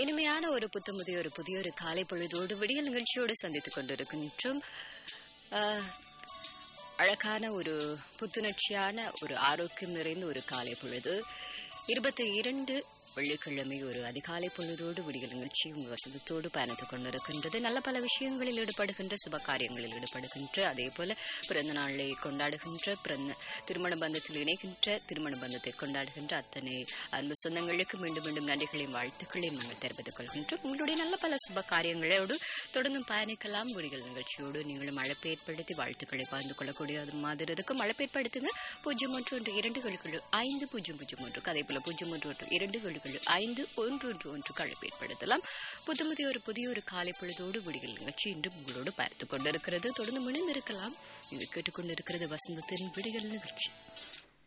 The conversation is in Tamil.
இனிமையான ஒரு புத்தமுதிய ஒரு புதிய ஒரு காலை பொழுதோடு விடியல் நிகழ்ச்சியோடு சந்தித்துக் கொண்டிருக்கின்றோம் ஆஹ், அழகான ஒரு புத்துணர்ச்சியான ஒரு ஆரோக்கியம் நிறைந்த ஒரு காலை பொழுது இருபத்தி இரண்டு வெள்ளிக்கிழமை ஒரு அதிகாலை பொழுதோடு விடியல் நிகழ்ச்சி உங்கள் வசதத்தோடு பயணித்துக் கொண்டிருக்கின்றது நல்ல பல விஷயங்களில் ஈடுபடுகின்ற சுப காரியங்களில் ஈடுபடுகின்ற அதே போல பிறந்த நாளை கொண்டாடுகின்ற பிறந்த திருமண பந்தத்தில் இணைகின்ற திருமண பந்தத்தை கொண்டாடுகின்ற அத்தனை அன்பு சொந்தங்களுக்கு மீண்டும் மீண்டும் நன்றிகளையும் வாழ்த்துக்களையும் நாங்கள் தெரிவித்துக் கொள்கின்றோம் உங்களுடைய நல்ல பல சுப காரியங்களோடு தொடர்ந்தும் பயணிக்கலாம் விடியல் நிகழ்ச்சியோடு நீங்களும் அழைப்பு ஏற்படுத்தி வாழ்த்துக்களை பகிர்ந்து கொள்ளக்கூடிய மாதிரி இருக்கும் அழைப்பு ஏற்படுத்துங்க பூஜ்ஜியம் ஒன்று ஒன்று இரண்டு கழுக்கள் ஐந்து பூஜ்ஜியம் பூஜ்ஜியம் ஒன்றுக்கு அதே போல பூஜ்ஜியம் ஒன்று ஒன்று இரண்டு கழுக்கள் ஐந்து ஒன்று ஒன்று ஒன்றுக்கு அழைப்பு ஏற்படுத்தலாம் புதுமுதிய ஒரு புதிய ஒரு காலை பொழுதோடு விடியல் நிகழ்ச்சி இன்றும் உங்களோடு பார்த்துக் கொண்டிருக்கிறது தொடர்ந்து இணைந்திருக்கலாம் நீங்கள் கேட்டுக்கொண்டிருக்கிறது வசந்தத்தின் விடியல் நிகழ்ச்சி